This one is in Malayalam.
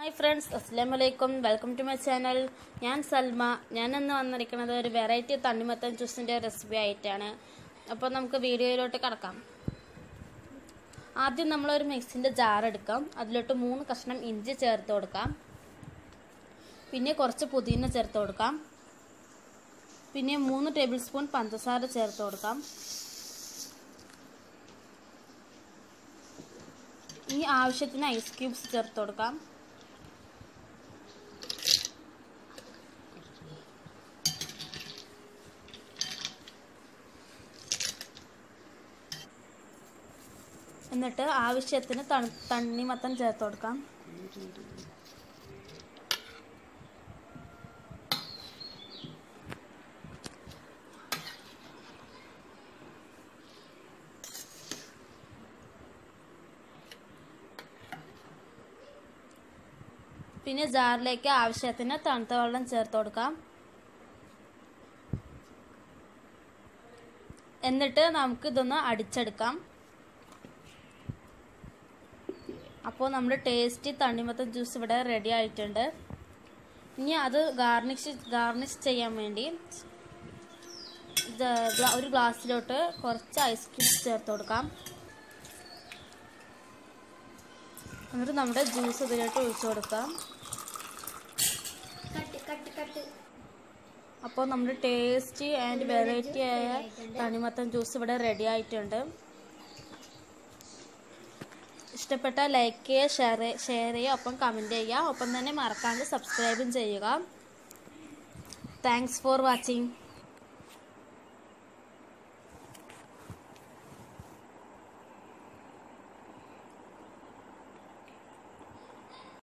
ഹായ് ഫ്രണ്ട്സ് അസ്സാം വലൈക്കും വെൽക്കം ടു മൈ ചാനൽ ഞാൻ സൽമ ഞാൻ ഇന്ന് വന്നിരിക്കുന്നത് ഒരു വെറൈറ്റി തണ്ണിമത്തൻ ജ്യൂസിൻ്റെ റെസിപ്പി ആയിട്ടാണ് അപ്പോൾ നമുക്ക് വീഡിയോയിലോട്ട് കടക്കാം ആദ്യം നമ്മളൊരു മിക്സിൻ്റെ ജാർ എടുക്കാം അതിലോട്ട് മൂന്ന് കഷ്ണം ഇഞ്ചി ചേർത്ത് കൊടുക്കാം പിന്നെ കുറച്ച് പുതിന ചേർത്ത് കൊടുക്കാം പിന്നെ മൂന്ന് ടേബിൾ സ്പൂൺ പഞ്ചസാര ചേർത്ത് കൊടുക്കാം ഈ ആവശ്യത്തിന് ഐസ് ക്യൂബ്സ് ചേർത്ത് കൊടുക്കാം എന്നിട്ട് ആവശ്യത്തിന് തണു തണ്ണിമത്തൻ ചേർത്ത് കൊടുക്കാം പിന്നെ ജാറിലേക്ക് ആവശ്യത്തിന് തണുത്ത വെള്ളം ചേർത്ത് കൊടുക്കാം എന്നിട്ട് നമുക്ക് ഇതൊന്ന് അടിച്ചെടുക്കാം അപ്പോൾ നമ്മുടെ ടേസ്റ്റി തണ്ണിമത്തൻ ജ്യൂസ് ഇവിടെ റെഡി ആയിട്ടുണ്ട് ഇനി അത് ഗാർണിഷ് ഗാർണിഷ് ചെയ്യാൻ വേണ്ടി ഒരു ഗ്ലാസ്സിലോട്ട് കുറച്ച് ഐസ് ക്യൂബ്സ് ചേർത്ത് കൊടുക്കാം എന്നിട്ട് നമ്മുടെ ജ്യൂസ് ഇതിലോട്ട് ഒഴിച്ചു കൊടുക്കാം അപ്പോൾ നമ്മുടെ ടേസ്റ്റി ആൻഡ് വെറൈറ്റി ആയ തണ്ണിമത്തൻ ജ്യൂസ് ഇവിടെ റെഡി ആയിട്ടുണ്ട് ഇഷ്ടപ്പെട്ട ലൈക്ക് ചെയ്യുക ഷെയർ ഷെയർ ചെയ്യുക ഒപ്പം കമൻറ്റ് ചെയ്യുക ഒപ്പം തന്നെ മറക്കാണ്ട് സബ്സ്ക്രൈബും ചെയ്യുക താങ്ക്സ് ഫോർ വാച്ചിങ്